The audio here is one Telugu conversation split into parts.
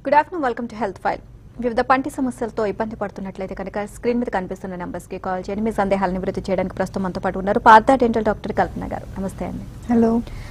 Good afternoon welcome to health file వివిధ పంటి సమస్యలతో ఇబ్బంది పడుతున్నట్లయితే కనుక స్క్రీన్ మీద కనిపిస్తున్న నెంబర్స్ కి కాల్ చేయండి మీ సందేహాలను నివృత్తి చేయడానికి ప్రస్తుతం మనతో పాటు ఉన్నారు పార్థ డెంటల్ డాక్టర్ కల్పన గారు నమస్తే అండి హలో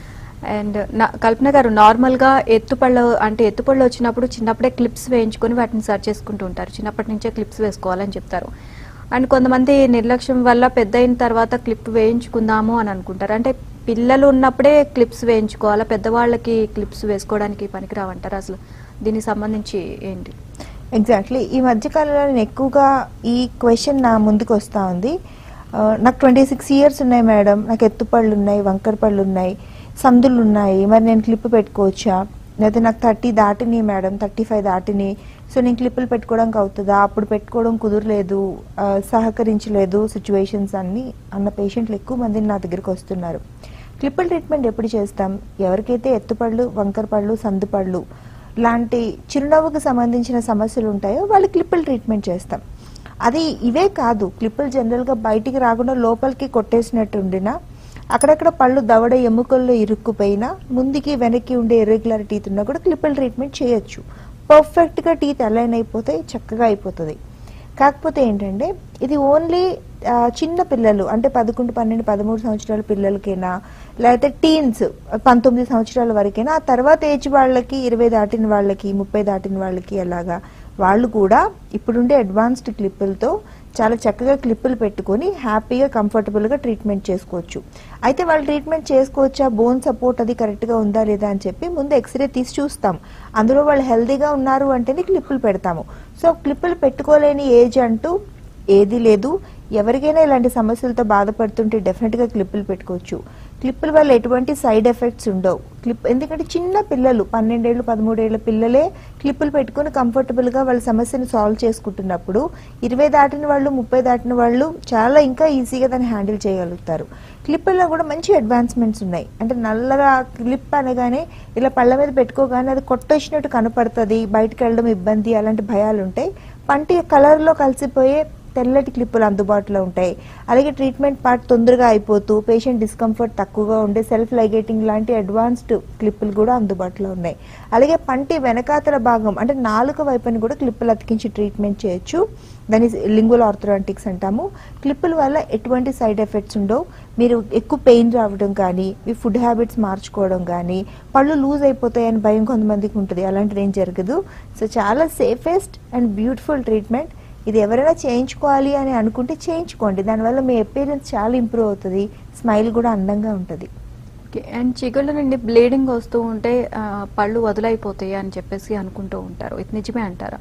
అండ్ నా- కల్పన గారు నార్మల్ గా ఎత్తుపళ్ళు అంటే ఎత్తుపళ్ళు వచ్చినప్పుడు చిన్నప్పుడే క్లిప్స్ వేయించుకొని వాటిని సర్చ్ చేసుకుంటూ ఉంటారు చిన్నప్పటి నుంచే క్లిప్స్ వేసుకోవాలని చెప్తారు అండ్ కొంతమంది నిర్లక్ష్యం వల్ల పెద్ద అయిన తర్వాత క్లిప్ వేయించుకుందాము అని అనుకుంటారు అంటే పిల్లలు ఉన్నప్పుడే క్లిప్స్ వేయించుకోవాలా పెద్దవాళ్ళకి క్లిప్స్ వేసుకోవడానికి పనికిరావంటారు అసలు దీనికి సంబంధించి ఏంటి ఎగ్జాక్ట్లీ ఈ మధ్యకాలంలో నేను ఎక్కువగా ఈ క్వశ్చన్ నా ముందుకు వస్తూ ఉంది ఆ, నాకు ట్వంటీ సిక్స్ ఇయర్స్ ఉన్నాయి మేడం నాకు ఎత్తుపళ్ళు ఉన్నాయి వంకర పళ్ళు ఉన్నాయి సందులు ఉన్నాయి మరి నేను క్లిప్ పెట్టుకోవచ్చా లేదా నాకు థర్టీ దాటిని మేడం థర్టీ ఫైవ్ దాటిని సో నేను క్లిప్పులు పెట్టుకోవడానికి అవుతుందా అప్పుడు పెట్టుకోవడం కుదరలేదు ఆ, సహకరించలేదు సిచ్యువేషన్స్ అన్ని అన్న పేషెంట్లు ఎక్కువ మంది నా దగ్గరికి వస్తున్నారు క్లిప్పుల ట్రీట్మెంట్ ఎప్పుడు చేస్తాం ఎవరికైతే ఎత్తుపళ్ళు వంకర పళ్ళు సందు పళ్ళు లాంటి చిరునవ్వుకు సంబంధించిన సమస్యలు ఉంటాయో వాళ్ళు క్లిప్పుల ట్రీట్మెంట్ చేస్తాం అది ఇవే కాదు క్లిప్పులు జనరల్గా బయటికి రాకుండా లోపలికి కొట్టేసినట్టు ఉండినా అక్కడక్కడ పళ్ళు దవడ ఎముకల్లో ఇరుక్కుపోయినా ముందుకి వెనక్కి ఉండే ఇర్రెగ్యులర్ టీత్ ఉన్నా కూడా క్లిప్పుల ట్రీట్మెంట్ చేయొచ్చు పర్ఫెక్ట్గా టీత్ అలైన్ అయిపోతే చక్కగా అయిపోతుంది కాకపోతే ఏంటంటే ఇది ఓన్లీ ఆ, చిన్న పిల్లలు అంటే పదకొండు పన్నెండు పదమూడు సంవత్సరాల పిల్లలకైనా లేకపోతే టీన్స్ పంతొమ్మిది సంవత్సరాల వరకైనా ఆ తర్వాత ఏజ్ వాళ్ళకి ఇరవై దాటిన వాళ్ళకి ముప్పై దాటిన వాళ్ళకి అలాగా వాళ్ళు కూడా ఇప్పుడుండే అడ్వాన్స్డ్ క్లిప్పులతో చాలా చక్కగా క్లిప్పులు పెట్టుకొని హ్యాపీగా కంఫర్టబుల్గా ట్రీట్మెంట్ చేసుకోవచ్చు అయితే వాళ్ళు ట్రీట్మెంట్ చేసుకోవచ్చా బోన్ సపోర్ట్ అది కరెక్ట్గా ఉందా లేదా అని చెప్పి ముందు ఎక్స్రే తీసి చూస్తాం అందులో వాళ్ళు హెల్తీగా ఉన్నారు అంటేనే క్లిప్పులు పెడతాము సో క్లిప్పులు పెట్టుకోలేని ఏజ్ అంటూ ఏది లేదు ఎవరికైనా ఇలాంటి సమస్యలతో బాధపడుతుంటే డెఫినెట్గా క్లిప్పులు పెట్టుకోవచ్చు క్లిప్పుల వల్ల ఎటువంటి సైడ్ ఎఫెక్ట్స్ ఉండవు క్లిప్ ఎందుకంటే చిన్న పిల్లలు పన్నెండేళ్ళు పదమూడేళ్ల పిల్లలే క్లిప్పులు పెట్టుకొని కంఫర్టబుల్గా వాళ్ళ సమస్యను సాల్వ్ చేసుకుంటున్నప్పుడు ఇరవై దాటిన వాళ్ళు ముప్పై దాటిన వాళ్ళు చాలా ఇంకా ఈజీగా దాన్ని హ్యాండిల్ చేయగలుగుతారు క్లిప్పుల్లో కూడా మంచి అడ్వాన్స్మెంట్స్ ఉన్నాయి అంటే నల్లగా క్లిప్ అనగానే ఇలా పళ్ళ మీద పెట్టుకోగానే అది కొట్టొచ్చినట్టు కనపడుతుంది బయటకు వెళ్ళడం ఇబ్బంది అలాంటి భయాలు ఉంటాయి పంటి కలర్లో కలిసిపోయే తెల్లటి క్లిప్పులు అందుబాటులో ఉంటాయి అలాగే ట్రీట్మెంట్ పార్ట్ తొందరగా అయిపోతూ పేషెంట్ డిస్కంఫర్ట్ తక్కువగా ఉండే సెల్ఫ్ లైగేటింగ్ లాంటి అడ్వాన్స్డ్ క్లిప్పులు కూడా అందుబాటులో ఉన్నాయి అలాగే పంటి వెనకాతల భాగం అంటే నాలుక వైపుని కూడా క్లిప్పులు అతికించి ట్రీట్మెంట్ చేయొచ్చు దాన్ని లింగువల్ ఆర్థోడాంటిక్స్ అంటాము క్లిప్పుల వల్ల ఎటువంటి సైడ్ ఎఫెక్ట్స్ ఉండవు మీరు ఎక్కువ పెయిన్ రావడం కానీ మీ ఫుడ్ హ్యాబిట్స్ మార్చుకోవడం కానీ పళ్ళు లూజ్ అయిపోతాయని భయం కొంతమందికి ఉంటుంది అలాంటిది ఏం జరగదు సో చాలా సేఫెస్ట్ అండ్ బ్యూటిఫుల్ ట్రీట్మెంట్ ఇది ఎవరైనా చేయించుకోవాలి అని అనుకుంటే చేయించుకోండి దానివల్ల మీ అపీరెన్స్ చాలా ఇంప్రూవ్ అవుతుంది స్మైల్ కూడా అందంగా ఉంటుంది ఓకే అండ్ చిగుళ్ళ నుండి బ్లీడింగ్ వస్తూ ఉంటే ఆ, పళ్ళు వదులైపోతాయి అని చెప్పేసి అనుకుంటూ ఉంటారు ఇది నిజమే అంటారా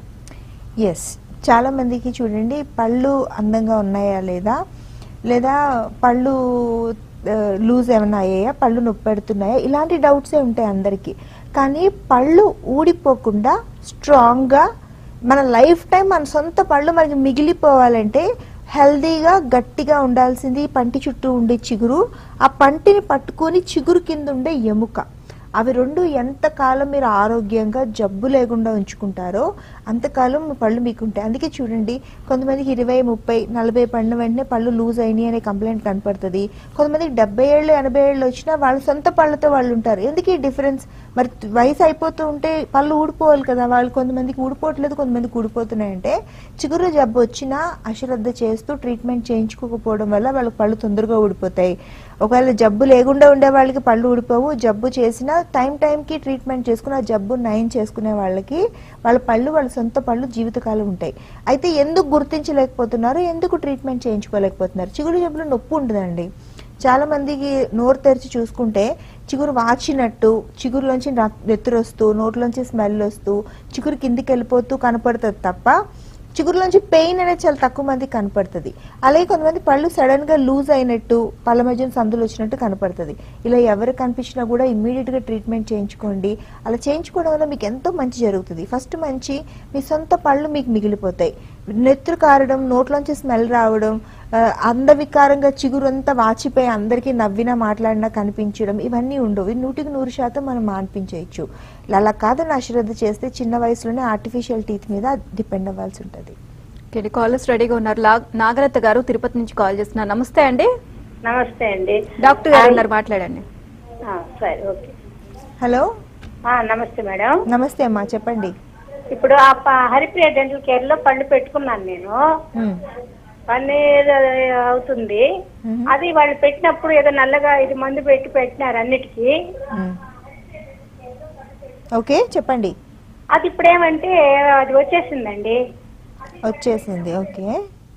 ఎస్ చాలా మందికి చూడండి పళ్ళు అందంగా ఉన్నాయా లేదా లేదా పళ్ళు లూజ్ ఏమైనా అయ్యాయా పళ్ళు నొప్పి పెడుతున్నాయా ఇలాంటి డౌట్సే ఉంటాయి అందరికీ కానీ పళ్ళు ఊడిపోకుండా స్ట్రాంగ్గా మన లైఫ్ టైం మన సొంత పళ్ళు మనకి మిగిలిపోవాలంటే హెల్దీగా గట్టిగా ఉండాల్సింది పంటి చుట్టూ ఉండే చిగురు ఆ పంటిని పట్టుకొని చిగురు కింద ఉండే ఎముక అవి రెండు ఎంతకాలం మీరు ఆరోగ్యంగా జబ్బు లేకుండా ఉంచుకుంటారో అంతకాలం మీ పళ్ళు మీకు ఉంటాయి అందుకే చూడండి కొంతమందికి ఇరవై ముప్పై నలభై పడిన వెంటనే పళ్ళు లూజ్ అయినాయి అనే కంప్లైంట్ కనపడుతుంది కొంతమందికి డెబ్బై ఏళ్ళు ఎనభై ఏళ్ళు వచ్చినా వాళ్ళ సొంత పళ్ళతో వాళ్ళు ఉంటారు ఎందుకు ఈ డిఫరెన్స్ మరి వయసు అయిపోతూ ఉంటే పళ్ళు ఊడిపోవాలి కదా వాళ్ళు కొంతమందికి ఊడిపోవట్లేదు కొంతమందికి ఊడిపోతున్నాయంటే చిగురు జబ్బు వచ్చినా అశ్రద్ధ చేస్తూ ట్రీట్మెంట్ చేయించుకోకపోవడం వల్ల వాళ్ళకి పళ్ళు తొందరగా ఊడిపోతాయి ఒకవేళ జబ్బు లేకుండా ఉండే వాళ్ళకి పళ్ళు ఊడిపోవు జబ్బు చేసినా టైం టైంకి ట్రీట్మెంట్ చేసుకుని ఆ జబ్బు నయం చేసుకునే వాళ్ళకి వాళ్ళ పళ్ళు వాళ్ళ సొంత పళ్ళు జీవితకాలం ఉంటాయి అయితే ఎందుకు గుర్తించలేకపోతున్నారు ఎందుకు ట్రీట్మెంట్ చేయించుకోలేకపోతున్నారు చిగురు జబ్బులో నొప్పి ఉంటుందండి చాలా మందికి నోరు తెరిచి చూసుకుంటే చిగురు వాచినట్టు చిగురులోంచి రక్- నెత్తురు వస్తూ నోట్లోంచి స్మెల్ వస్తూ చిగురు కిందికి వెళ్ళిపోతూ కనపడుతుంది తప్ప చిగురులోంచి పెయిన్ అనేది చాలా తక్కువ మందికి కనపడుతుంది అలాగే కొంతమంది పళ్ళు సడన్ గా లూజ్ అయినట్టు పళ్ళ మధ్యన సందులు వచ్చినట్టు కనపడుతుంది ఇలా ఎవరు కనిపించినా కూడా ఇమ్మీడియట్ గా ట్రీట్మెంట్ చేయించుకోండి అలా చేయించుకోవడం వల్ల మీకు ఎంతో మంచి జరుగుతుంది ఫస్ట్ మంచి మీ సొంత పళ్ళు మీకు మిగిలిపోతాయి నెత్తురు కారడం నోట్లోంచి స్మెల్ రావడం ఆ, అందవికారంగా చిగురు అంతా వాచిపోయి అందరికీ నవ్వినా మాట్లాడినా కనిపించడం ఇవన్నీ ఉండవు ఇవి నూటికి నూరు శాతం మనం మాన్పించేయచ్చు అలా కాదని అశ్రద్ధ చేస్తే చిన్న వయసులోనే ఆర్టిఫిషియల్ టీత్ మీద డిపెండ్ అవ్వాల్సి ఉంటుంది ఓకే కాలర్స్ రెడీగా ఉన్నారు లా- నాగరత్న గారు తిరుపతి నుంచి కాల్ చేస్తున్నారు నమస్తే అండి నమస్తే అండి డాక్టర్ గారు ఉన్నారు మాట్లాడండి ఆ, సరే ఓకే హలో ఆ, నమస్తే మేడం నమస్తే అమ్మా చెప్పండి ఇప్పుడు ఆ ప- హరిప్రియ డెంటల్ కేర్ లో పళ్ళు పెట్టుకున్నాను నేను మ్మ్. పన్నీర్ అవుతుంది మ్మ్. అది వాళ్ళు పెట్టినప్పుడు ఏదో నల్లగా ఇది మందు పెట్టి పెట్టినారు అన్నిటికీ మ్మ్. ఓకే చెప్పండి అది ఇప్పుడు ఏమంటే అది వచ్చేసిందండి వచ్చేసింది ఓకే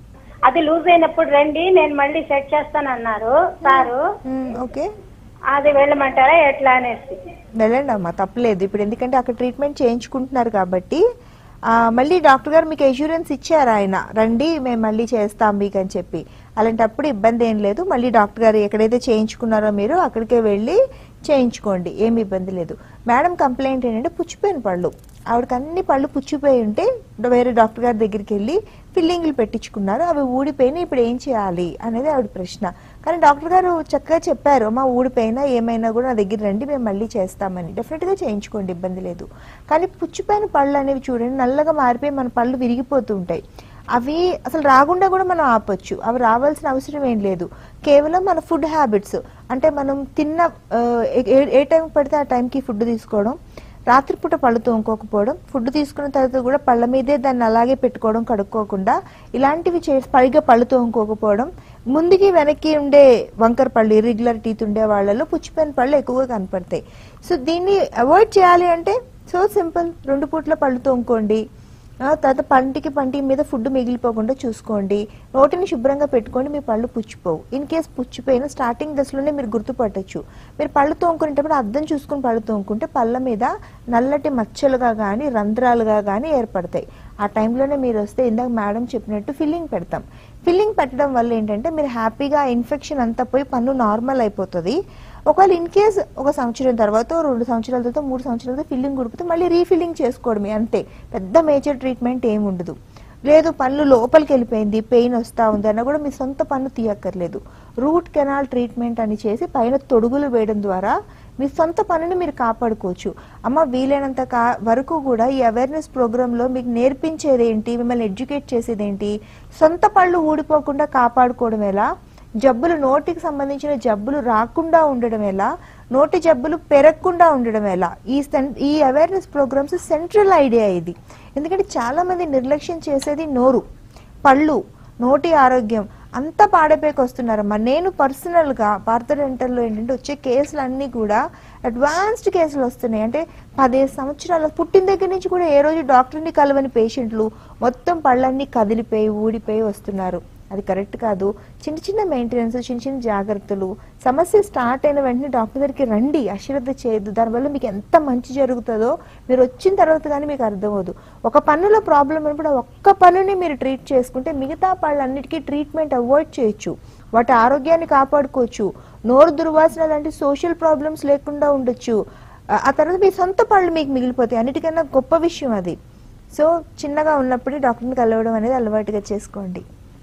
అది లూజ్ అయినప్పుడు రండి నేను మళ్ళీ సెట్ చేస్తానన్నారు సారు మ్మ్, ఓకే అది వెళ్ళమంటారా ఎట్లా అనేసి వెళ్ళండి అమ్మా తప్పలేదు ఇప్పుడు ఎందుకంటే అక్కడ ట్రీట్మెంట్ చేయించుకుంటున్నారు కాబట్టి ఆ, మళ్ళీ డాక్టర్ గారు మీకు ఎష్యూరెన్స్ ఇచ్చారు ఆయన రండి మేము మళ్ళీ చేస్తాం మీకు అని చెప్పి అలాంటప్పుడు ఇబ్బంది ఏం లేదు మళ్ళీ డాక్టర్ గారు ఎక్కడైతే చేయించుకున్నారో మీరు అక్కడికే వెళ్ళి చేయించుకోండి ఏమి ఇబ్బంది లేదు మేడం కంప్లైంట్ ఏంటంటే పుచ్చిపోయిన పళ్ళు ఆవిడకి అన్ని పళ్ళు పుచ్చిపోయి ఉంటే వేరే డాక్టర్ గారి దగ్గరికి వెళ్ళి ఫిల్లింగ్లు పెట్టించుకున్నారు అవి ఊడిపోయినా ఇప్పుడు ఏం చేయాలి అనేది ఆవిడ ప్రశ్న కానీ డాక్టర్ గారు చక్కగా చెప్పారు అమ్మా ఊడిపోయినా ఏమైనా కూడా నా దగ్గర రండి మేము మళ్ళీ చేస్తామని డెఫినెట్గా చేయించుకోండి ఇబ్బంది లేదు కానీ పుచ్చిపోయిన పళ్ళు అనేవి చూడండి నల్లగా మారిపోయి మన పళ్ళు విరిగిపోతూ ఉంటాయి అవి అసలు రాకుండా కూడా మనం ఆపొచ్చు అవి రావాల్సిన అవసరం ఏం లేదు కేవలం మన ఫుడ్ హ్యాబిట్స్ అంటే మనం తిన్న ఆ, ఏ- ఏ టైం పడితే ఆ టైంకి ఫుడ్ తీసుకోవడం రాత్రిపూట పళ్ళు తోముకోకపోవడం ఫుడ్ తీసుకున్న తర్వాత కూడా పళ్ళ మీదే దాన్ని అలాగే పెట్టుకోవడం కడుక్కోకుండా ఇలాంటివి చేసి పైగా పళ్ళు తోముకోకపోవడం ముందుకి వెనక్కి ఉండే వంకర పళ్ళు ఇర్రెగ్యులర్ టీత్ ఉండే వాళ్ళలో పుచ్చిపోయిన పళ్ళు ఎక్కువగా కనపడతాయి సో దీన్ని అవాయిడ్ చేయాలి అంటే సో సింపుల్ రెండు పూట్ల పళ్ళు తోముకోండి ఆ, తర్వాత పంటికి పంటి మీద ఫుడ్ మిగిలిపోకుండా చూసుకోండి నోటిని శుభ్రంగా పెట్టుకోండి మీ పళ్ళు పుచ్చిపోవు ఇన్ కేస్ పుచ్చిపోయిన స్టార్టింగ్ దశలోనే మీరు గుర్తుపట్టొచ్చు మీరు పళ్ళు తోముకునేటప్పుడు అద్దం చూసుకుని పళ్ళు తోముకుంటే పళ్ళ మీద నల్లటి మచ్చలుగా కానీ రంధ్రాలుగా కానీ ఏర్పడతాయి ఆ టైంలోనే మీరు వస్తే ఇందాక మేడం చెప్పినట్టు ఫిల్లింగ్ పెడతాం ఫిల్లింగ్ పెట్టడం వల్ల ఏంటంటే మీరు హ్యాపీగా ఇన్ఫెక్షన్ అంతా పోయి పన్ను నార్మల్ అయిపోతుంది ఒకవేళ ఇన్ కేస్ ఒక సంవత్సరం తర్వాత రెండు సంవత్సరాల తర్వాత మూడు సంవత్సరాల తర్వాత ఫిల్లింగ్ ఉడిపితే మళ్ళీ రీఫిల్లింగ్ చేసుకోవడమే అంతే పెద్ద మేజర్ ట్రీట్మెంట్ ఏమి ఉండదు లేదు పళ్ళు లోపలికి వెళ్ళిపోయింది పెయిన్ వస్తా ఉంది అన్న కూడా మీ సొంత పన్ను తీయక్కర్లేదు రూట్ కెనాల్ ట్రీట్మెంట్ అని చేసి పైన తొడుగులు వేయడం ద్వారా మీ సొంత పనుని మీరు కాపాడుకోవచ్చు అమ్మ వీలైనంత కా వరకు కూడా ఈ అవేర్నెస్ ప్రోగ్రాంలో మీకు నేర్పించేది ఏంటి మిమ్మల్ని ఎడ్యుకేట్ చేసేది ఏంటి సొంత పళ్ళు ఊడిపోకుండా కాపాడుకోవడం ఎలా జబ్బులు నోటికి సంబంధించిన జబ్బులు రాకుండా ఉండడం ఎలా నోటి జబ్బులు పెరగకుండా ఉండడం ఎలా ఈ సెన్- ఈ అవేర్నెస్ ప్రోగ్రామ్స్ సెంట్రల్ ఐడియా ఇది ఎందుకంటే చాలా మంది నిర్లక్ష్యం చేసేది నోరు పళ్ళు నోటి ఆరోగ్యం అంతా పాడైపోయి వస్తున్నారమ్మా నేను పర్సనల్ గా భారత డెంటల్లో ఏంటంటే వచ్చే కేసులు అన్నీ కూడా అడ్వాన్స్డ్ కేసులు వస్తున్నాయి అంటే పదిహేను సంవత్సరాల పుట్టిన దగ్గర నుంచి కూడా ఏ రోజు డాక్టర్ని కలవని పేషెంట్లు మొత్తం పళ్ళన్నీ కదిలిపోయి ఊడిపోయి వస్తున్నారు అది కరెక్ట్ కాదు చిన్న చిన్న మెయింటెనెన్స్ చిన్న చిన్న జాగ్రత్తలు సమస్య స్టార్ట్ అయిన వెంటనే డాక్టర్ దగ్గరికి రండి అశ్రద్ధ చేయొద్దు దానివల్ల మీకు ఎంత మంచి జరుగుతుందో మీరు వచ్చిన తర్వాత కానీ మీకు అర్థమవుదు ఒక పన్నులో ప్రాబ్లం ఉన్నప్పుడు ఆ ఒక్క పన్నుని మీరు ట్రీట్ చేసుకుంటే మిగతా పళ్ళన్నిటికీ ట్రీట్మెంట్ అవాయిడ్ చేయొచ్చు వాటి ఆరోగ్యాన్ని కాపాడుకోవచ్చు నోరు దుర్వాసన లాంటి సోషల్ ప్రాబ్లమ్స్ లేకుండా ఉండొచ్చు ఆ- ఆ తర్వాత మీ సొంత పళ్ళు మీకు మిగిలిపోతాయి అన్నిటికన్నా గొప్ప విషయం అది సో చిన్నగా ఉన్నప్పుడే డాక్టర్ని కలవడం అనేది అలవాటుగా చేసుకోండి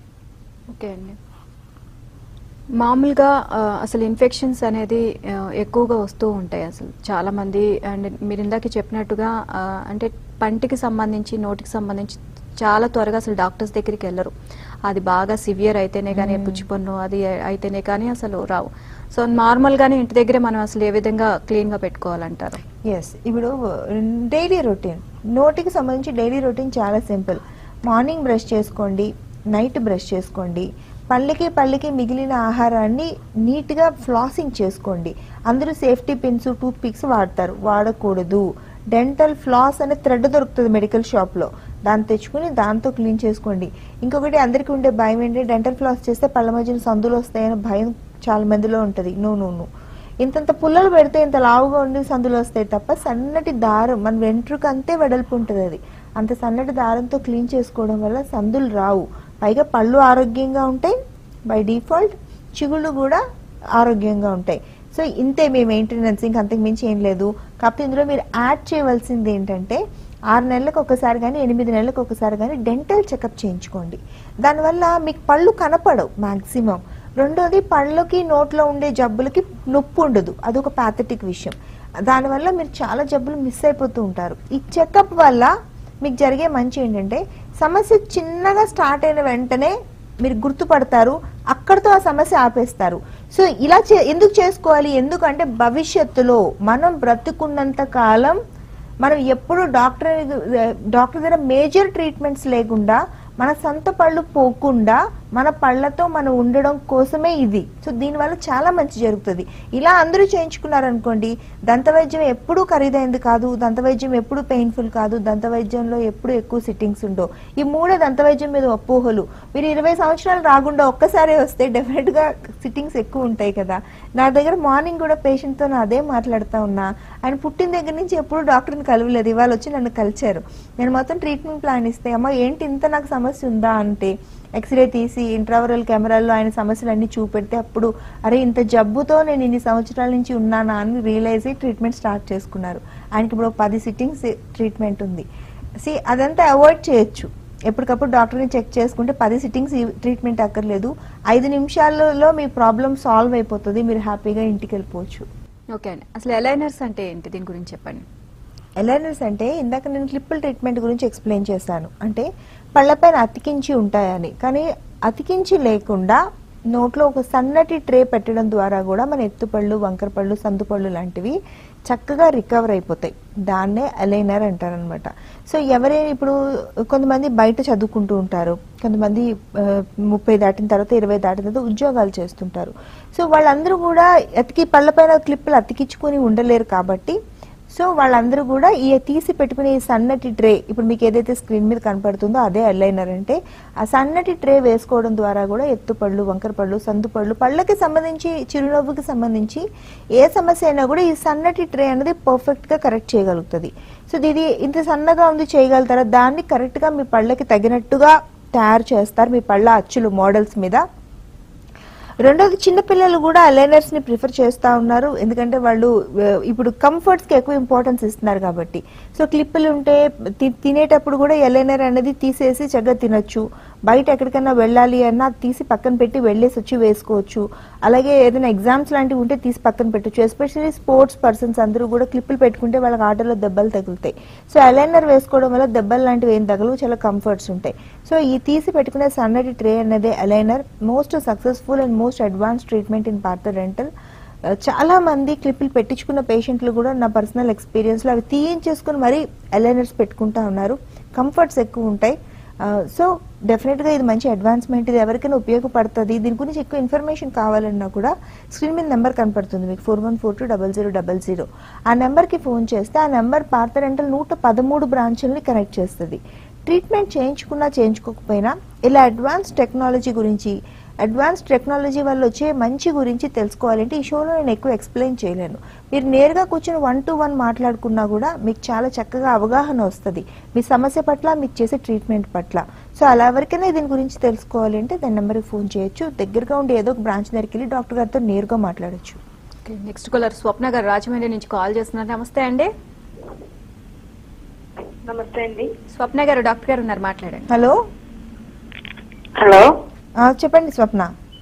ఓకే అండి మామూలుగా ఆ, అసలు ఇన్ఫెక్షన్స్ అనేది ఆ, ఎక్కువగా వస్తూ ఉంటాయి అసలు చాలా మంది అండ్ మీరు ఇందాక చెప్పినట్టుగా ఆ, అంటే పంటికి సంబంధించి నోటికి సంబంధించి చాలా త్వరగా అసలు డాక్టర్స్ దగ్గరికి వెళ్ళరు అది బాగా సివియర్ అయితేనే కానీ పుచ్చిపన్ను అది అయితేనే కానీ అసలు రావు సో నార్మల్గానే ఇంటి దగ్గరే మనం అసలు ఏ విధంగా క్లీన్గా పెట్టుకోవాలంటారు ఎస్ ఇప్పుడు డైలీ రొటీన్ నోటికి సంబంధించి డైలీ రొటీన్ చాలా సింపుల్ మార్నింగ్ బ్రష్ చేసుకోండి నైట్ బ్రష్ చేసుకోండి పళ్ళకి పళ్ళకి మిగిలిన ఆహారాన్ని నీట్గా ఫ్లాసింగ్ చేసుకోండి అందరూ సేఫ్టీ పిన్స్ టూత్ పిక్స్ వాడతారు వాడకూడదు డెంటల్ ఫ్లాస్ అనే థ్రెడ్ దొరుకుతుంది మెడికల్ షాప్లో దాన్ని తెచ్చుకుని దాంతో క్లీన్ చేసుకోండి ఇంకొకటి అందరికీ ఉండే భయం ఏంటంటే డెంటల్ ఫ్లాస్ చేస్తే పళ్ళ మధ్యన సందులు వస్తాయని భయం చాలా మందిలో ఉంటుంది నో నో నో ఇంతంత పుల్లలు పెడితే ఇంత లావుగా ఉండి సందులు వస్తాయి తప్ప సన్నటి దారం మన వెంట్రుక అంతే వెడల్పు ఉంటుంది అది అంత సన్నటి దారంతో క్లీన్ చేసుకోవడం వల్ల సందులు రావు పైగా పళ్ళు ఆరోగ్యంగా ఉంటాయి బై డిఫాల్ట్ చిగుళ్ళు కూడా ఆరోగ్యంగా ఉంటాయి సో ఇంతే మీ మెయింటెనెన్స్ ఇంక అంతకు మించి ఏం లేదు కాకపోతే ఇందులో మీరు యాడ్ చేయవలసింది ఏంటంటే ఆరు నెలలకు ఒకసారి కానీ ఎనిమిది నెలలకు ఒకసారి కానీ డెంటల్ చెకప్ చేయించుకోండి దానివల్ల మీకు పళ్ళు కనపడవు మాక్సిమం రెండోది పళ్ళకి నోట్లో ఉండే జబ్బులకి నొప్పి ఉండదు అదొక ప్యాథటిక్ విషయం దానివల్ల మీరు చాలా జబ్బులు మిస్ అయిపోతూ ఉంటారు ఈ చెకప్ వల్ల మీకు జరిగే మంచి ఏంటంటే సమస్య చిన్నగా స్టార్ట్ అయిన వెంటనే మీరు గుర్తుపడతారు అక్కడితో ఆ సమస్య ఆపేస్తారు సో ఇలా చే ఎందుకు చేసుకోవాలి ఎందుకంటే భవిష్యత్తులో మనం బ్రతుకున్నంత కాలం మనం ఎప్పుడు డాక్టర్ డాక్టర్ దగ్గర మేజర్ ట్రీట్మెంట్స్ లేకుండా మన సొంత పళ్ళు పోకుండా మన పళ్ళతో మనం ఉండడం కోసమే ఇది సో దీనివల్ల చాలా మంచి జరుగుతుంది ఇలా అందరూ చేయించుకున్నారనుకోండి దంతవైద్యం ఎప్పుడూ ఖరీదైంది కాదు దంతవైద్యం ఎప్పుడు పెయిన్ఫుల్ కాదు దంతవైద్యంలో ఎప్పుడు ఎక్కువ సిట్టింగ్స్ ఉండవు ఈ మూడే దంతవైద్యం మీద అపోహలు మీరు ఇరవై సంవత్సరాలు రాకుండా ఒక్కసారే వస్తే డెఫినెట్ గా సిట్టింగ్స్ ఎక్కువ ఉంటాయి కదా నా దగ్గర మార్నింగ్ కూడా పేషెంట్ తో నా అదే మాట్లాడుతా ఉన్నా ఆయన పుట్టిన దగ్గర నుంచి ఎప్పుడు డాక్టర్ని కలవలేదు ఇవాళ వచ్చి నన్ను కలిచారు నేను మొత్తం ట్రీట్మెంట్ ప్లాన్ ఇస్తే అమ్మ ఏంటి ఇంత నాకు సమస్య ఉందా అంటే ఎక్స్రే తీసి ఇంట్రావరల్ కెమెరాల్లో ఆయన సమస్యలన్నీ చూపెడితే అప్పుడు అరే ఇంత జబ్బుతో నేను ఇన్ని సంవత్సరాల నుంచి ఉన్నానా అని రియలైజ్ అయ్యి ట్రీట్మెంట్ స్టార్ట్ చేసుకున్నారు ఆయనకి ఇప్పుడు ఒక పది సిట్టింగ్స్ ట్రీట్మెంట్ ఉంది సి అదంతా అవాయిడ్ చేయొచ్చు ఎప్పటికప్పుడు డాక్టర్ని చెక్ చేసుకుంటే పది సిట్టింగ్స్ ట్రీట్మెంట్ అక్కర్లేదు ఐదు నిమిషాలలో మీ ప్రాబ్లం సాల్వ్ అయిపోతుంది మీరు హ్యాపీగా ఇంటికి వెళ్ళిపోవచ్చు ఓకే అండి అసలు ఎలైనర్స్ అంటే ఏంటి దీని గురించి చెప్పండి ఎలైనర్స్ అంటే ఇందాక నేను క్లిప్పుల్ ట్రీట్మెంట్ గురించి ఎక్స్ప్లెయిన్ చేశాను అంటే పళ్ళపైన అతికించి ఉంటాయని కానీ అతికించి లేకుండా నోట్లో ఒక సన్నటి ట్రే పెట్టడం ద్వారా కూడా మన ఎత్తుపళ్ళు వంకర పళ్ళు సందుపళ్ళు లాంటివి చక్కగా రికవర్ అయిపోతాయి దాన్నే అలైనర్ అంటారనమాట సో ఎవరైనా ఇప్పుడు కొంతమంది బయట చదువుకుంటూ ఉంటారు కొంతమంది ఆ, ముప్పై దాటిన తర్వాత ఇరవై దాటిన తర్వాత ఉద్యోగాలు చేస్తుంటారు సో వాళ్ళందరూ కూడా అతికి పళ్ళపైన క్లిప్పులు అతికించుకొని ఉండలేరు కాబట్టి సో వాళ్ళందరూ కూడా ఈ తీసి పెట్టుకునే ఈ సన్నటి ట్రే ఇప్పుడు మీకు ఏదైతే స్క్రీన్ మీద కనపడుతుందో అదే అలైనర్ అంటే ఆ సన్నటి ట్రే వేసుకోవడం ద్వారా కూడా ఎత్తుపళ్ళు వంకర పళ్ళు సందు పళ్ళు పళ్ళకి సంబంధించి చిరునవ్వుకి సంబంధించి ఏ సమస్య అయినా కూడా ఈ సన్నటి ట్రే అనేది పర్ఫెక్ట్ గా కరెక్ట్ చేయగలుగుతుంది సో ఇది ఇంత సన్నగా ఉంది చేయగలుగుతారా దాన్ని కరెక్ట్ గా మీ పళ్ళకి తగినట్టుగా తయారు చేస్తారు మీ పళ్ళ అచ్చులు మోడల్స్ మీద రెండోది చిన్నపిల్లలు కూడా అలైనర్స్ ని ప్రిఫర్ చేస్తా ఉన్నారు ఎందుకంటే వాళ్ళు ఆ, ఇప్పుడు కంఫర్ట్స్ కి ఎక్కువ ఇంపార్టెన్స్ ఇస్తున్నారు కాబట్టి సో క్లిప్పులు ఉంటే తి- తినేటప్పుడు కూడా ఎలైనర్ అనేది తీసేసి చక్కగా తినొచ్చు బయట ఎక్కడికైనా వెళ్ళాలి అన్నా అది తీసి పక్కన పెట్టి వెళ్ళేసి వచ్చి వేసుకోవచ్చు అలాగే ఏదైనా ఎగ్జామ్స్ లాంటివి ఉంటే తీసి పక్కన పెట్టొచ్చు ఎస్పెషల్లీ స్పోర్ట్స్ పర్సన్స్ అందరూ కూడా క్లిప్పులు పెట్టుకుంటే వాళ్ళకి ఆటలో దెబ్బలు తగులుతాయి సో అలైనర్ వేసుకోవడం వల్ల దెబ్బలు లాంటివి ఏం తగలవు చాలా కంఫర్ట్స్ ఉంటాయి సో ఈ తీసి పెట్టుకునే సన్నటి ట్రే అనేది aligner most successful and most advance treatment in Partha dental చాలా మంది క్లిప్పులు పెట్టించుకున్న పేషెంట్లు కూడా నా పర్సనల్ ఎక్స్పీరియన్స్లో అవి తీయించేసుకుని మరీ అలైనర్స్ పెట్టుకుంటా ఉన్నారు కంఫర్ట్స్ ఎక్కువ ఉంటాయి సో డెఫినెట్గా ఇది మంచి అడ్వాన్స్మెంట్ ఇది ఎవరికైనా ఉపయోగపడుతుంది దీని గురించి ఎక్కువ ఇన్ఫర్మేషన్ కావాలన్నా కూడా స్క్రీన్ మీద నెంబర్ కనపడుతుంది మీకు four one four two double zero double zero ఆ నెంబర్కి ఫోన్ చేస్తే ఆ నెంబర్ పార్థ డెంటల్ నూట పదమూడు బ్రాంచుల్ని కనెక్ట్ చేస్తుంది ట్రీట్మెంట్ చేయించుకున్నా చేయించుకోకపోయినా ఇలా అడ్వాన్స్ టెక్నాలజీ గురించి అడ్వాన్స్ టెక్నాలజీ వల్ల వచ్చే మంచి గురించి తెలుసుకోవాలంటే ఈ షోలో నేను ఎక్కువ ఎక్స్ప్లెయిన్ చేయలేను మీరు నేరుగా కూర్చొని వన్ టు వన్ మాట్లాడుకున్నా కూడా మీకు చాలా చక్కగా అవగాహన వస్తుంది మీ సమస్య పట్ల మీకు చేసే ట్రీట్మెంట్ పట్ల సో అలా ఎవరికైనా దీని గురించి తెలుసుకోవాలి అంటే దాని నెంబర్కి ఫోన్ చేయొచ్చు దగ్గరగా ఉండి ఏదో ఒక బ్రాంచ్ దగ్గరికి వెళ్ళి డాక్టర్ గారితో నేరుగా మాట్లాడొచ్చు ఓకే నెక్స్ట్ కాలర్ స్వప్న గారు రాజమండ్రి నుంచి కాల్ చేస్తున్నారు నమస్తే అండి నమస్తే అండి స్వప్న గారు డాక్టర్ గారు ఉన్నారు మాట్లాడండి హలో హలో ఆ, చెప్పండి స్వప్న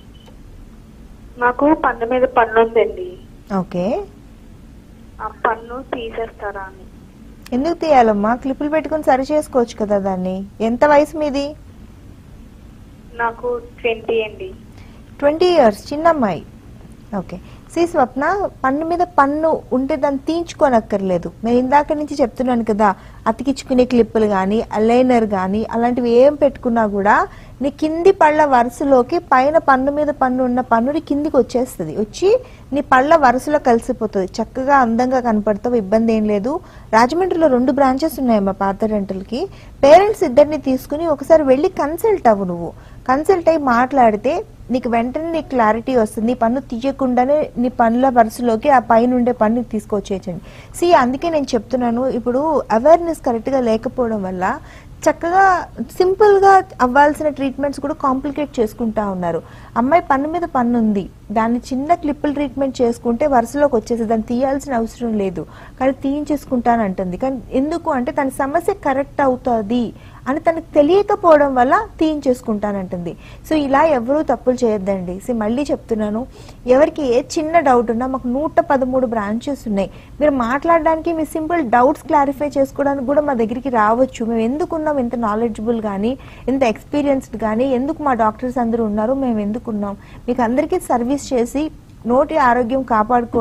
నాకు పన్ను మీద పన్ను ఉందండి ఓకే ఆ పన్ను తీసేస్తారా అని ఎందుకు తీయాలమ్మా క్లిప్పులు పెట్టుకుని సరి చేసుకోవచ్చు కదా దాన్ని ఎంత వయసు మీది నాకు ట్వంటీ అండి ట్వంటీ ఇయర్స్ చిన్న అమ్మాయి ఓకే సి స్వప్న పన్ను మీద పన్ను ఉంటే దాన్ని తీయించుకోనక్కర్లేదు నేను ఇందాక నుంచి చెప్తున్నాను కదా అతికించుకునే క్లిప్పులు కానీ అలైనర్ కానీ అలాంటివి ఏం పెట్టుకున్నా కూడా నీ కింది పళ్ళ వరుసలోకి పైన పన్ను మీద పన్ను ఉన్న పన్నుని కిందికి వచ్చేస్తుంది వచ్చి నీ పళ్ళ వరుసలో కలిసిపోతుంది చక్కగా అందంగా కనపడతావు ఇబ్బంది ఏం లేదు రాజమండ్రిలో రెండు బ్రాంచెస్ ఉన్నాయి మా పాత రెంటల్కి పేరెంట్స్ ఇద్దరిని తీసుకుని ఒకసారి వెళ్ళి కన్సల్ట్ అవ్వు నువ్వు కన్సల్ట్ అయ్యి మాట్లాడితే నీకు వెంటనే నీకు క్లారిటీ వస్తుంది నీ పన్ను తీయకుండానే నీ పనుల వరుసలోకి ఆ పైన ఉండే పన్ను తీసుకొచ్చేయచ్చండి సి అందుకే నేను చెప్తున్నాను ఇప్పుడు అవేర్నెస్ కరెక్ట్గా లేకపోవడం వల్ల చక్కగా సింపుల్ గా అవ్వాల్సిన ట్రీట్మెంట్స్ కూడా కాంప్లికేట్ చేసుకుంటా ఉన్నారు అమ్మాయి పన్ను మీద పన్ను ఉంది దాన్ని చిన్న క్లిప్పులు ట్రీట్మెంట్ చేసుకుంటే వరుసలోకి వచ్చేసి దాన్ని తీయాల్సిన అవసరం లేదు కానీ తీయించేసుకుంటాను అంటుంది కానీ ఎందుకు అంటే తన సమస్య కరెక్ట్ అవుతుంది అని తనకు తెలియకపోవడం వల్ల తీయించేసుకుంటానంటుంది సో ఇలా ఎవరూ తప్పులు చేయొద్దండి సో మళ్ళీ చెప్తున్నాను ఎవరికి ఏ చిన్న డౌట్ ఉన్నా మాకు నూట పదమూడు బ్రాంచెస్ ఉన్నాయి మీరు మాట్లాడడానికి మీ సింపుల్ డౌట్స్ క్లారిఫై చేసుకోవడానికి కూడా మా దగ్గరికి రావచ్చు మేము ఎందుకు ఉన్నాం ఇంత నాలెడ్జబుల్ కానీ ఇంత ఎక్స్పీరియన్స్డ్ కానీ ఎందుకు మా డాక్టర్స్ అందరూ ఉన్నారు మేము ఎందుకు ఉన్నాం మీకు అందరికీ సర్వీస్ చేసి నోటి ఆరోగ్యం కాపాడుకోవడం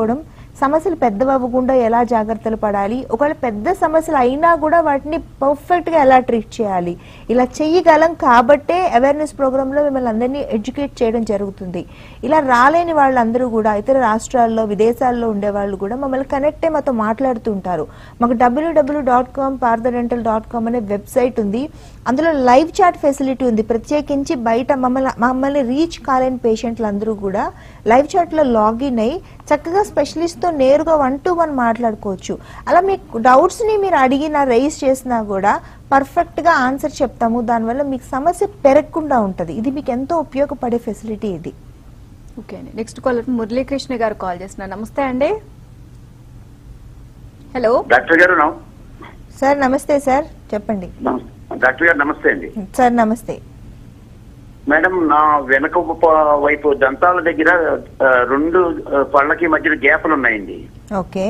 సమస్యలు పెద్దవవ్వకుండా ఎలా జాగ్రత్తలు పడాలి ఒకవేళ పెద్ద సమస్యలు అయినా కూడా వాటిని పర్ఫెక్ట్ గా ఎలా ట్రీట్ చేయాలి ఇలా చెయ్యగలం కాబట్టే అవేర్నెస్ ప్రోగ్రామ్ లో మిమ్మల్ని అందరినీ ఎడ్యుకేట్ చేయడం జరుగుతుంది ఇలా రాలేని వాళ్ళందరూ కూడా ఇతర రాష్ట్రాల్లో విదేశాల్లో ఉండే వాళ్ళు కూడా మమ్మల్ని కనెక్టే మాతో మాట్లాడుతుంటారు మాకు WW dot com Partha dental dot com అనే వెబ్సైట్ ఉంది అందులో లైవ్ చాట్ ఫెసిలిటీ ఉంది ప్రత్యేకించి బయట మమ్మల్ని మమ్మల్ని రీచ్ కాలేని పేషెంట్లు అందరూ కూడా లైవ్ చాట్ లో లాగిన్ అయ్యి చక్కగా స్పెషలిస్ట్ తో నేరుగా వన్ టు వన్ మాట్లాడుకోవచ్చు అలా మీకు డౌట్స్ ని మీరు అడిగినా రైజ్ చేసినా కూడా పర్ఫెక్ట్ గా ఆన్సర్ చెప్తాము దానివల్ల మీకు సమస్య పెరగకుండా ఉంటది ఇది మీకు ఎంతో ఉపయోగపడే ఫెసిలిటీ ఇది ఓకే అండి నెక్స్ట్ కాలర్ మురళీకృష్ణ గారు కాల్ చేస్తున్నారు నమస్తే అండి హలో డాక్టర్ గారు నమ- సార్ నమస్తే సార్ చెప్పండి నమ- డాక్టర్ గారు నమస్తే అండి సార్ నమస్తే మేడం నా వెనక ఉప- వైపు దంతాల దగ్గర ఆ, రెండు ఆ, పళ్ళకి మధ్యలో గ్యాప్లు ఉన్నాయండి ఓకే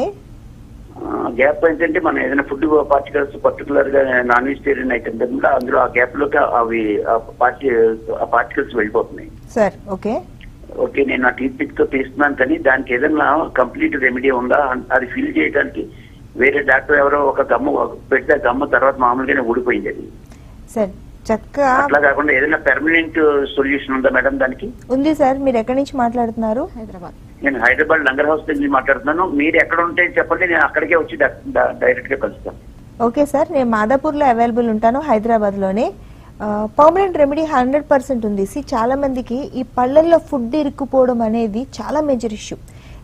ఆ, గ్యాప్ ఏంటంటే మనం ఏదైనా ఫుడ్ పార్టికల్స్ పర్టికులర్ గా నాన్ వెజిటేరియన్ ఐటమ్ తింటే అందులో ఆ గ్యాప్ లోకి అవి ఆ పార్టి ఆ పార్టికల్స్ వెళ్ళిపోతున్నాయి సార్ ఓకే ఓకే నేను ఆ టీత్ పిక్ తో తీస్తున్నాను కానీ దానికి ఏదైనా కంప్లీట్ రెమెడీ ఉందా అన్- అది ఫిల్ చేయడానికి వేరే డాక్టర్ ఎవరో ఒక గమ్ము పెడితే ఆ గమ్ము తర్వాత మామూలుగానే ఊడిపోయింది అది సార్ చక్కగా అట్లా కాకుండా ఏదైనా పెర్మనెంట్ సొల్యూషన్ ఉందా మేడం దానికి ఉంది సార్ మీరు ఎక్కడి నుంచి మాట్లాడుతున్నారు హైదరాబాద్ నేను హైదరాబాద్ లంగర్ హౌస్ నుంచి మాట్లాడుతున్నాను మీరు ఎక్కడ ఉంటే చెప్పండి నేను అక్కడికే వచ్చి డైరెక్ట్ గా కలుస్తాను ఓకే సార్ నేను మాదాపూర్లో అవైలబుల్ ఉంటాను హైదరాబాద్లోనే పర్మనెంట్ రెమెడీ హండ్రెడ్ పర్సెంట్ ఉంది సి చాలా మందికి ఈ పళ్ళల్లో ఫుడ్ ఇరుక్కుపోవడం అనేది చాలా మేజర్ ఇష్యూ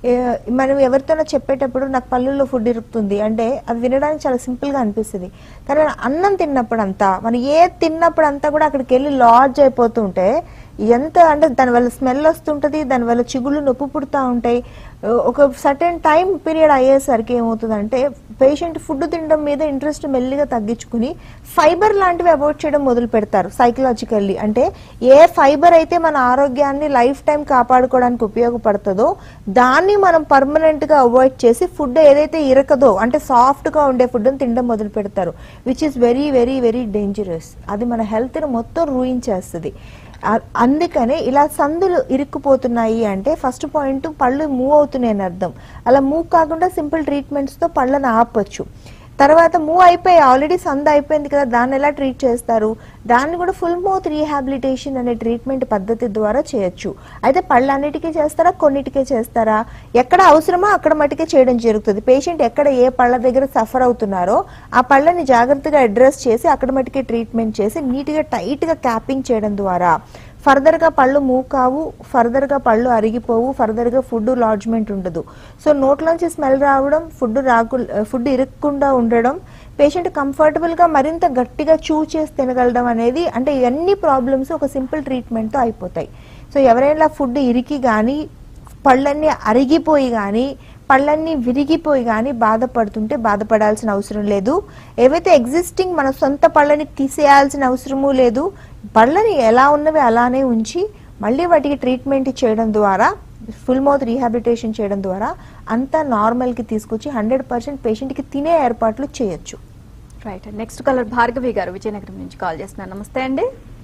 మనం ఎవరితోనో చెప్పేటప్పుడు నాకు పళ్ళల్లో ఫుడ్ ఇరుకుతుంది అంటే అది వినడానికి చాలా సింపుల్ గా అనిపిస్తుంది కానీ అన్నం తిన్నప్పుడు అంతా మనం ఏ తిన్నప్పుడు అంతా కూడా అక్కడికి వెళ్ళి లాడ్జ్ అయిపోతుంటే ఎంత అంటే దానివల్ల స్మెల్ వస్తుంటది దానివల్ల చిగుళ్ళు నొప్పి పుడతా ఉంటాయి ఒక సర్టెన్ టైం పీరియడ్ అయ్యేసరికి ఏమవుతుందంటే పేషెంట్ ఫుడ్ తినడం మీద ఇంట్రెస్ట్ మెల్లిగా తగ్గించుకుని ఫైబర్ లాంటివి అవాయిడ్ చేయడం మొదలు పెడతారు సైకలాజికల్లీ అంటే ఏ ఫైబర్ అయితే మన ఆరోగ్యాన్ని లైఫ్ టైం కాపాడుకోవడానికి ఉపయోగపడుతుందో దాన్ని మనం పర్మనెంట్ గా అవాయిడ్ చేసి ఫుడ్ ఏదైతే ఇరకదో అంటే సాఫ్ట్ గా ఉండే ఫుడ్ తినడం మొదలు పెడతారు which is very very very dangerous అది మన హెల్త్ ని మొత్తం రూయిన్ చేస్తుంది ఆ- అందుకనే ఇలా సందులు ఇరుక్కుపోతున్నాయి అంటే ఫస్ట్ పాయింట్ పళ్ళు మూవ్ అవుతున్నాయి అని అర్థం అలా మూవ్ కాకుండా సింపుల్ ట్రీట్మెంట్స్ తో పళ్ళని ఆపొచ్చు తర్వాత మూవ్ అయిపోయి ఆల్రెడీ సంద అయిపోయింది కదా దాన్ని ఎలా ట్రీట్ చేస్తారు దాన్ని కూడా ఫుల్ మౌత్ రీహాబిలిటేషన్ అనే ట్రీట్మెంట్ పద్ధతి ద్వారా చేయొచ్చు అయితే పళ్ళన్నిటికీ చేస్తారా కొన్నిటికే చేస్తారా ఎక్కడ అవసరమో అక్కడ మటుకే చేయడం జరుగుతుంది పేషెంట్ ఎక్కడ ఏ పళ్ళ దగ్గర సఫర్ అవుతున్నారో ఆ పళ్ళని జాగ్రత్తగా అడ్రస్ చేసి అక్కడ మటుకే ట్రీట్మెంట్ చేసి నీట్గా టైట్గా క్యాపింగ్ చేయడం ద్వారా ఫర్దర్ గా పళ్ళు మూవ్ కావు ఫర్దర్ గా పళ్ళు అరిగిపోవు ఫర్దర్ గా ఫుడ్ లాడ్జ్మెంట్ ఉండదు సో నోట్లోంచి స్మెల్ రావడం ఫుడ్ రాకు ఫుడ్ ఇరుక్కుండా ఉండడం పేషెంట్ కంఫర్టబుల్ గా మరింత గట్టిగా చూ చేసి తినగలడం అనేది అంటే ఇవన్నీ ప్రాబ్లమ్స్ ఒక సింపుల్ ట్రీట్మెంట్ తో అయిపోతాయి సో ఎవరైనా ఫుడ్ ఇరికి కానీ పళ్ళన్నీ అరిగిపోయి కానీ పళ్ళన్నీ విరిగిపోయి కానీ బాధపడుతుంటే బాధపడాల్సిన అవసరం లేదు ఏవైతే ఎగ్జిస్టింగ్ మన సొంత పళ్ళని తీసేయాల్సిన అవసరమూ లేదు పళ్ళని ఎలా ఉన్నవి అలానే ఉంచి మళ్ళీ వాటికి ట్రీట్మెంట్ చేయడం ద్వారా ఫుల్ మౌత్ రీహాబిలిటేషన్ చేయడం ద్వారా అంతా నార్మల్కి తీసుకొచ్చి హండ్రెడ్ పర్సెంట్ పేషెంట్కి తినే ఏర్పాట్లు చేయొచ్చు రైట్ నెక్స్ట్ కాలర్ భార్గవి గారు విజయనగరం నుంచి కాల్ చేస్తున్నారు నమస్తే అండి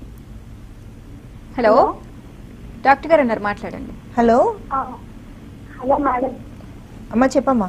హలో డాక్టర్ గారు అన్నారు మాట్లాడండి హలో హలో మేడం అమ్మ చెప్పమ్మా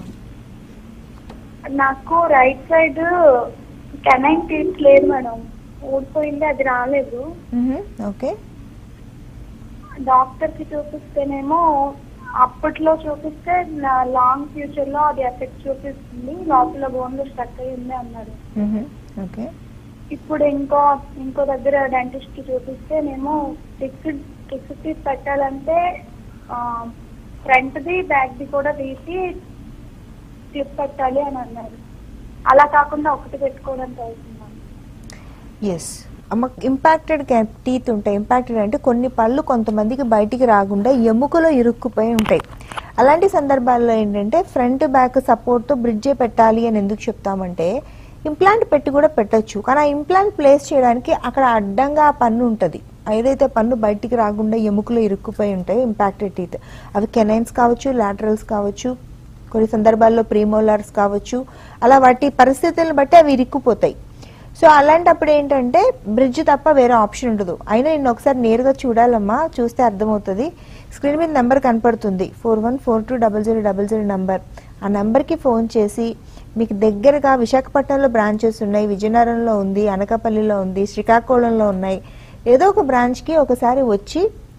నాకు రైట్ సైడ్ కెనైన్ టీత్ లేదు మేడం ఊడిపోయింది అది రాలేదు ఓకే డాక్టర్ కి చూపిస్తేనేమో అప్పట్లో చూపిస్తే లాంగ్ ఫ్యూచర్ లో అది ఎఫెక్ట్ చూపిస్తుంది లోపల బోన్ లో స్టక్ అయి ఉంది అన్నారు ఓకే ఇప్పుడు ఇంకో ఇంకో దగ్గర డెంటిస్ట్ కి చూపిస్తేనేమో ఫిక్స్డ్ ఫిక్స్డ్ టీత్ పెట్టాలంటే ఫ్రంట్ ది బ్యాక్ ది కూడా తీసి క్లిప్ పెట్టాలి అని అన్నారు అలా కాకుండా ఒకటి పెట్టుకోవడానికి అవుతున్నాను ఎస్ అమ్మ ఇంపాక్టెడ్ టీత్ ఉంటాయి ఇంపాక్టెడ్ అంటే కొన్ని పళ్ళు కొంతమందికి బయటికి రాకుండా ఎముకలో ఇరుక్కుపోయి ఉంటాయి అలాంటి సందర్భాల్లో ఏంటంటే ఫ్రంట్ బ్యాక్ సపోర్ట్తో బ్రిడ్జే పెట్టాలి అని ఎందుకు చెప్తామంటే ఇంప్లాంట్ పెట్టి కూడా పెట్టొచ్చు కానీ ఆ ఇంప్లాంట్ ప్లేస్ చేయడానికి అక్కడ అడ్డంగా ఆ పన్ను ఉంటుంది ఏదైతే పన్ను బయటికి రాకుండా ఎముకలో ఇరుక్కుపోయి ఉంటాయో ఇంపాక్టెడ్ టీత్ అవి కెనైన్స్ కావచ్చు లాటరల్స్ కావచ్చు కొన్ని సందర్భాల్లో ప్రీమోలార్స్ కావచ్చు అలా వాటి పరిస్థితులను బట్టి అవి ఇరుక్కుపోతాయి సో అలాంటప్పుడు ఏంటంటే బ్రిడ్జ్ తప్ప వేరే ఆప్షన్ ఉండదు అయినా నిన్ను ఒకసారి నేరుగా చూడాలమ్మా చూస్తే అర్థమవుతుంది స్క్రీన్ మీద నెంబర్ కనపడుతుంది four one four two double zero double zero number ఆ నెంబర్కి ఫోన్ చేసి మీకు దగ్గరగా విశాఖపట్నంలో బ్రాంచెస్ ఉన్నాయి విజయనగరంలో ఉంది అనకాపల్లిలో ఉంది శ్రీకాకుళంలో ఉన్నాయి ఏదో ఒక బ్రాంచ్కి ఒకసారి వచ్చి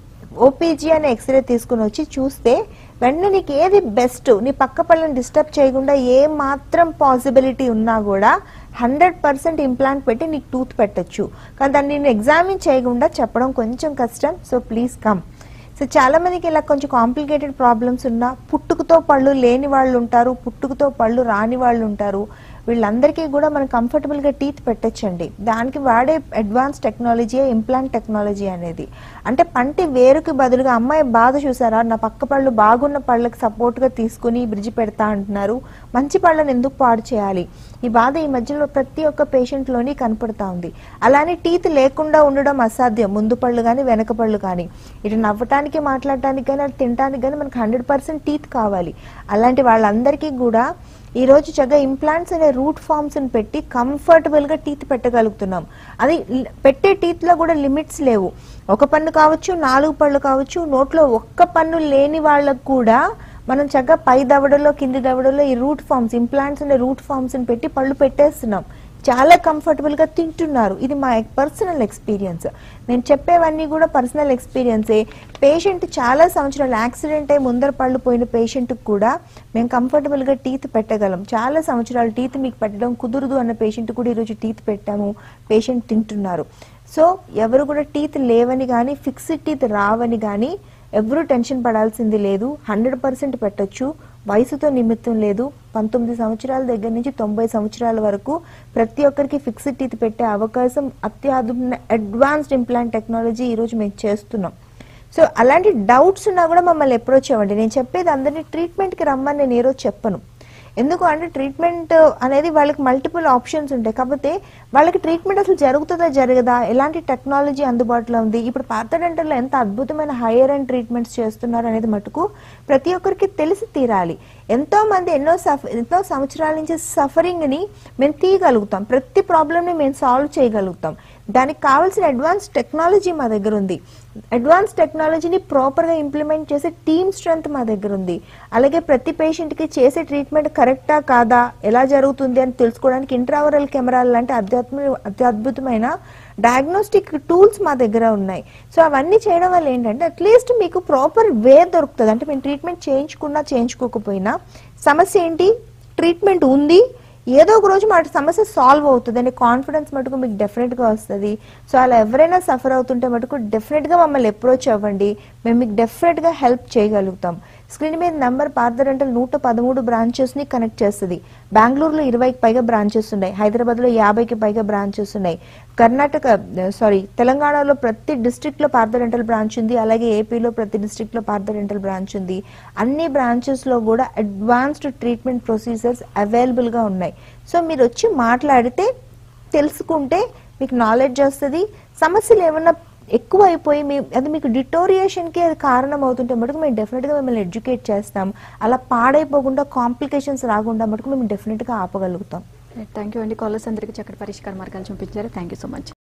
ఓపీజీ అనే ఎక్స్రే తీసుకుని వచ్చి చూస్తే వెంటనే నీకు ఏది బెస్ట్ నీ పక్క పళ్ళని డిస్టర్బ్ చేయకుండా ఏ మాత్రం పాసిబిలిటీ ఉన్నా కూడా హండ్రెడ్ పర్సెంట్ ఇంప్లాంట్ పెట్టి నీకు టూత్ పెట్టొచ్చు కానీ దాన్ని నేను ఎగ్జామిన్ చేయకుండా చెప్పడం కొంచెం కష్టం సో ప్లీజ్ కమ్ సో చాలా మందికి ఇలా కొంచెం కాంప్లికేటెడ్ ప్రాబ్లమ్స్ ఉన్నా పుట్టుకతో పళ్ళు లేని వాళ్ళు ఉంటారు పుట్టుకతో పళ్ళు రాని వాళ్ళు ఉంటారు వీళ్ళందరికీ కూడా మనం comfortable గా టీత్ పెట్టచ్చండి దానికి వాడే అడ్వాన్స్ టెక్నాలజీ ఇంప్లాంట్ టెక్నాలజీ అనేది అంటే పంటి వేరుకి బదులుగా అమ్మాయి బాధ చూసారా నా పక్క పళ్ళు బాగున్న పళ్ళకి support గా తీసుకుని బ్రిడ్జ్ పెడతా అంటున్నారు మంచి పళ్ళని ఎందుకు పాడు చేయాలి ఈ బాధ ఈ మధ్యలో ప్రతి ఒక్క patient లోని కనపడతా ఉంది అలానే టీత్ లేకుండా ఉండడం అసాధ్యం ముందు పళ్ళు కానీ వెనక పళ్ళు కానీ ఇటు నవ్వటానికి మాట్లాడటానికి కానీ అది తినడానికి కానీ మనకు హండ్రెడ్ పర్సెంట్ టీత్ కావాలి అలాంటి వాళ్ళందరికీ కూడా ఈ రోజు చక్కగా ఇంప్లాంట్స్ అనే రూట్ ఫార్మ్స్ పెట్టి కంఫర్టబుల్ గా టీత్ పెట్టగలుగుతున్నాం అది లి- పెట్టే టీత్ లో కూడా లిమిట్స్ లేవు ఒక పన్ను కావచ్చు నాలుగు పళ్ళు కావచ్చు నోట్లో ఒక్క పన్ను లేని వాళ్ళకు కూడా మనం చక్కగా పై దవడలో కింది దవడలో ఈ రూట్ ఫార్మ్స్ ఇంప్లాంట్స్ అనే రూట్ ఫార్మ్స్ పెట్టి పళ్ళు పెట్టేస్తున్నాం చాలా కంఫర్టబుల్ గా తింటున్నారు ఇది మా పర్సనల్ ఎక్స్పీరియన్స్ నేను చెప్పేవన్నీ కూడా పర్సనల్ ఎక్స్పీరియన్సే పేషెంట్ చాలా సంవత్సరాలు యాక్సిడెంట్ అయి ముందర పళ్ళు పోయిన పేషెంట్ కూడా మేము కంఫర్టబుల్ గా టీత్ పెట్టగలం చాలా సంవత్సరాలు టీత్ మీకు పెట్టడం కుదురుదు అన్న పేషెంట్ కూడా ఈరోజు టీత్ పెట్టాము పేషెంట్ తింటున్నారు సో ఎవరు కూడా టీత్ లేవని కానీ ఫిక్స్డ్ టీత్ రావని కానీ ఎవరు టెన్షన్ పడాల్సింది లేదు హండ్రెడ్ పర్సెంట్ పెట్టొచ్చు వయసుతో నిమిత్తం లేదు పంతొమ్మిది సంవత్సరాల దగ్గర నుంచి తొంభై సంవత్సరాల వరకు ప్రతి ఒక్కరికి ఫిక్స్డ్ టీత్ పెట్టే అవకాశం అత్యాధున అడ్వాన్స్డ్ ఇంప్లాంట్ టెక్నాలజీ ఈరోజు మేము చేస్తున్నాం సో అలాంటి డౌట్స్ ఉన్నా కూడా మమ్మల్ని అప్రోచ్ అవ్వండి నేను చెప్పేది అందరినీ ట్రీట్మెంట్కి రమ్మని నేను ఈరోజు చెప్పను ఎందుకు అంటే ట్రీట్మెంట్ అనేది వాళ్ళకి మల్టిపుల్ ఆప్షన్స్ ఉంటాయి కాకపోతే వాళ్ళకి ట్రీట్మెంట్ అసలు జరుగుతుందా జరగదా ఎలాంటి టెక్నాలజీ అందుబాటులో ఉంది ఇప్పుడు పాత డెంటల్లో ఎంత అద్భుతమైన హైయర్ అండ్ ట్రీట్మెంట్స్ చేస్తున్నారు అనేది మటుకు ప్రతి ఒక్కరికి తెలిసి తీరాలి ఎంతో మంది ఎన్నో సఫ ఎన్నో సంవత్సరాల నుంచి సఫరింగ్ ని మేము తీయగలుగుతాం ప్రతి ప్రాబ్లమ్ ని మేము సాల్వ్ చేయగలుగుతాం దానికి కావాల్సిన అడ్వాన్స్ టెక్నాలజీ మా దగ్గర ఉంది అడ్వాన్స్ టెక్నాలజీని ప్రాపర్గా ఇంప్లిమెంట్ చేసే టీమ్ స్ట్రెంత్ మా దగ్గర ఉంది అలాగే ప్రతి పేషెంట్కి చేసే ట్రీట్మెంట్ కరెక్టా కాదా ఎలా జరుగుతుంది అని తెలుసుకోవడానికి ఇంట్రావరల్ కెమెరాలు లాంటి అత్యద్భుత అత్యద్భుతమైన డయాగ్నోస్టిక్ టూల్స్ మా దగ్గర ఉన్నాయి సో అవన్నీ చేయడం వల్ల ఏంటంటే అట్లీస్ట్ మీకు ప్రాపర్ వే దొరుకుతుంది అంటే మేము ట్రీట్మెంట్ చేయించుకున్నా చేయించుకోకపోయినా సమస్య ఏంటి ట్రీట్మెంట్ ఉంది ఏదో ఒక రోజు మా సమస్య సాల్వ్ అవుతుంది అనే కాన్ఫిడెన్స్ మటుకు మీకు డెఫినెట్గా వస్తుంది సో అలా ఎవరైనా సఫర్ అవుతుంటే మటుకు డెఫినెట్గా మమ్మల్ని అప్రోచ్ అవ్వండి మేము మీకు డెఫినెట్గా హెల్ప్ చేయగలుగుతాం స్క్రీన్ మీద నెంబర్ పార్థరెంటల్ నూట పదమూడు బ్రాంచెస్ని కనెక్ట్ చేస్తుంది బెంగళూరులో ఇరవైకి పైగా బ్రాంచెస్ ఉన్నాయి హైదరాబాద్లో యాభైకి పైగా బ్రాంచెస్ ఉన్నాయి కర్ణాటక సారీ తెలంగాణలో ప్రతి డిస్ట్రిక్ట్లో పార్థరెంటల్ బ్రాంచ్ ఉంది అలాగే ఏపీలో ప్రతి డిస్ట్రిక్ట్లో పార్థరెంటల్ బ్రాంచ్ ఉంది అన్ని బ్రాంచెస్లో కూడా అడ్వాన్స్డ్ ట్రీట్మెంట్ ప్రొసీజర్స్ అవైలబుల్గా ఉన్నాయి సో మీరు వచ్చి మాట్లాడితే తెలుసుకుంటే మీకు నాలెడ్జ్ వస్తుంది సమస్యలు ఏమన్నా ఎక్కువ అయిపోయి మీ అది మీకు డిటోరియేషన్కి అది కారణం అవుతుంటే మటుకు మేము డెఫినెట్గా మిమ్మల్ని ఎడ్యుకేట్ చేస్తాం అలా పాడైపోకుండా కాంప్లికేషన్స్ రాకుండా మటుకు మేము డెఫినెట్గా ఆపగలుగుతాం థ్యాంక్ యూ అండి కాలర్స్ అందరికీ చక్కటి పరిష్కార మార్గాలు చూపించారు థ్యాంక్ యూ సో మచ్